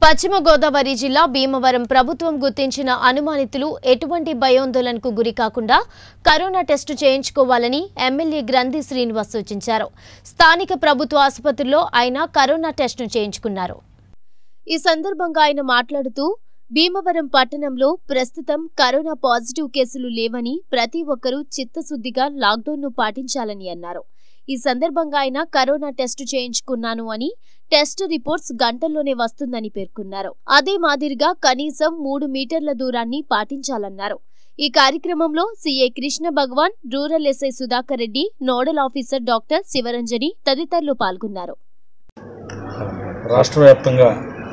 పశ్చిమ గోదావరి జిల్లా భీమవరం ప్రభుత్వం గుర్తించిన అనుమానితులు ఎటువంటి భయోందోళనకు గురి కాకుండా కరోనా టెస్టు చేయించుకోవాలని ఎమ్మెల్యే గ్రంథి శ్రీనివాస్ సూచించారు స్థానిక ప్రభుత్వ ఆసుపత్రిలో ఆయన కరోనా టెస్టును చేయించుకున్నారు ఈ సందర్భంగా ఆయన మాట్లాడుతూ భీమవరం పట్టణంలో ప్రస్తుతం కరోనా పాజిటివ్ కేసులు లేవని ప్రతి ఒక్కరూ చిత్తశుద్దిగా లాక్డౌన్ను పాటించాలని అన్నారు ఈ సందర్భంగా ఆయన కరోనా టెస్టు చేయించుకున్నాను అని టెస్ట్ రిపోర్ట్స్ గంటల్లోనే వస్తుందని పేర్కొన్నారు అదే మాదిరిగా కనీసం మూడు మీటర్ల దూరాన్ని పాటించాలన్నారు ఈ కార్యక్రమంలో CA Krishna Bhagavan rural SI Sudhakar Reddy nodal officer doctor Sivaranjani తదితరులు పాల్గొన్నారు రాష్ట్ర వ్యాప్తంగా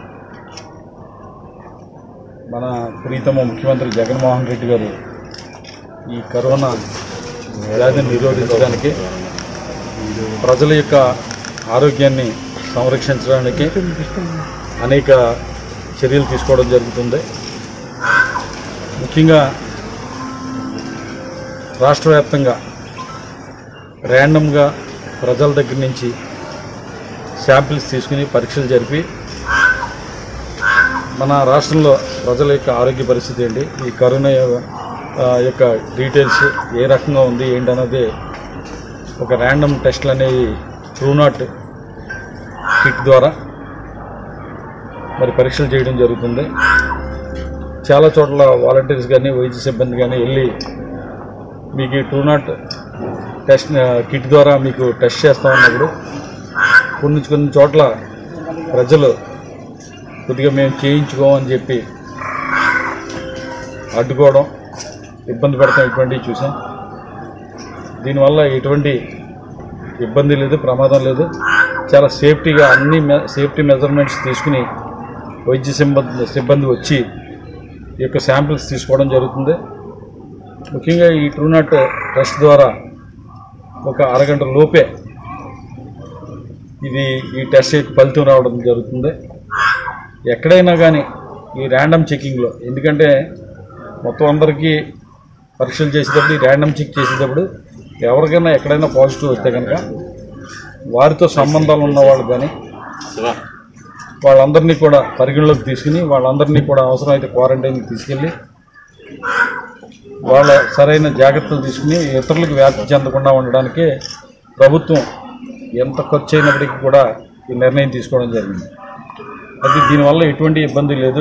మన ప్రీతమ ముఖ్యమంత్రి జగన్మోహన్ రెడ్డి గారు ఈ కరోనా వ్యాధిని నిరోధించడానికి ప్రజల యొక్క ఆరోగ్యాన్ని సంరక్షించడానికి అనేక చర్యలు తీసుకోవడం జరుగుతుంది ముఖ్యంగా రాష్ట్ర వ్యాప్తంగా ర్యాండమ్గా ప్రజల దగ్గర నుంచి శాంపిల్స్ తీసుకుని పరీక్షలు జరిపి మన రాష్ట్రంలో ప్రజల యొక్క ఆరోగ్య పరిస్థితి ఏంటి ఈ కరోనా యొ- ఆ, యొక్క డీటెయిల్స్ ఏ రకంగా ఉంది ఏంటన్నది ఒక ర్యాండమ్ టెస్ట్లు అనేవి ట్రూనాట్ కిట్ ద్వారా మరి పరీక్షలు చేయడం జరుగుతుంది చాలా చోట్ల వాలంటీర్స్ కానీ వైద్య సిబ్బంది కానీ వెళ్ళి మీకు ఈ ట్రూనాట్ టెస్ట్ ఆ, కిట్ ద్వారా మీకు టెస్ట్ చేస్తా ఉన్నప్పుడు కొన్ని కొన్ని చోట్ల ప్రజలు కొద్దిగా మేము చేయించుకోమని చెప్పి అడ్డుకోవడం ఇబ్బంది పడతాం ఇటువంటివి చూసాం దీనివల్ల ఎటువంటి ఇబ్బంది లేదు ప్రమాదం లేదు చాలా సేఫ్టీగా అన్ని మె సేఫ్టీ మెజర్మెంట్స్ తీసుకుని వైద్య సిబ్బంది సిబ్బంది వచ్చి ఈ యొక్క శాంపిల్స్ తీసుకోవడం జరుగుతుంది ముఖ్యంగా ఈ ట్రూనాట్ టెస్ట్ ద్వారా ఒక అరగంట లోపే ఇది ఈ టెస్ట్ యొక్క ఫలితం రావడం జరుగుతుంది ఎక్కడైనా కానీ ఈ ర్యాండమ్ చెకింగ్లో ఎందుకంటే మొత్తం అందరికీ పరీక్షలు చేసేటప్పుడు ఈ ర్యాండమ్ చెక్ చేసేటప్పుడు ఎవరికైనా ఎక్కడైనా పాజిటివ్ వస్తే కనుక వారితో సంబంధాలు ఉన్న వాళ్ళు కానీ వాళ్ళందరినీ కూడా పరిగణలోకి తీసుకుని వాళ్ళందరినీ కూడా అవసరమైతే క్వారంటైన్కి తీసుకెళ్ళి వాళ్ళ సరైన జాగ్రత్తలు తీసుకుని ఇతరులకు వ్యాప్తి చెందకుండా ఉండడానికి ప్రభుత్వం ఎంత ఖర్చు అయినప్పటికీ కూడా ఈ నిర్ణయం తీసుకోవడం జరిగింది అది దీనివల్ల ఎటువంటి ఇబ్బంది లేదు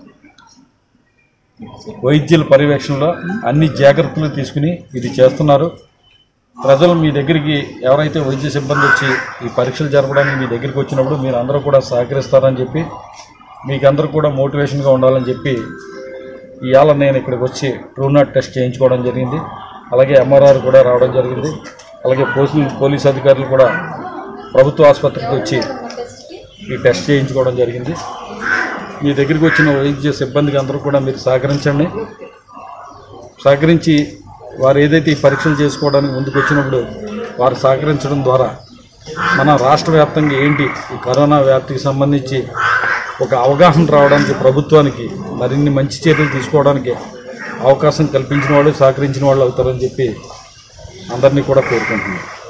వైద్యుల పర్యవేక్షణలో అన్ని జాగ్రత్తలు తీసుకుని ఇది చేస్తున్నారు ప్రజలు మీ దగ్గరికి ఎవరైతే వైద్య సిబ్బంది వచ్చి ఈ పరీక్షలు జరపడానికి మీ దగ్గరికి వచ్చినప్పుడు మీరు అందరూ కూడా సహకరిస్తారని చెప్పి మీకు అందరూ కూడా మోటివేషన్గా ఉండాలని చెప్పి ఇవాళ నేను ఇక్కడికి వచ్చి ట్రూనాట్ టెస్ట్ చేయించుకోవడం జరిగింది అలాగే ఎంఆర్ఆర్ కూడా రావడం జరిగింది అలాగే పోలీసు పోలీస్ అధికారులు కూడా ప్రభుత్వ ఆసుపత్రికి వచ్చి ఈ టెస్ట్ చేయించుకోవడం జరిగింది మీ దగ్గరికి వచ్చిన వైద్య సిబ్బందికి అందరూ కూడా మీరు సహకరించండి సహకరించి వారు ఏదైతే ఈ పరీక్షలు చేసుకోవడానికి ముందుకు వచ్చినప్పుడు వారు సహకరించడం ద్వారా మన రాష్ట్ర వ్యాప్తంగా ఏంటి ఈ కరోనా వ్యాప్తికి సంబంధించి ఒక అవగాహన రావడానికి ప్రభుత్వానికి మరిన్ని మంచి చర్యలు తీసుకోవడానికి అవకాశం కల్పించిన వాళ్ళు సహకరించిన వాళ్ళు అవుతారని చెప్పి అందరినీ కూడా కోరుకుంటున్నాను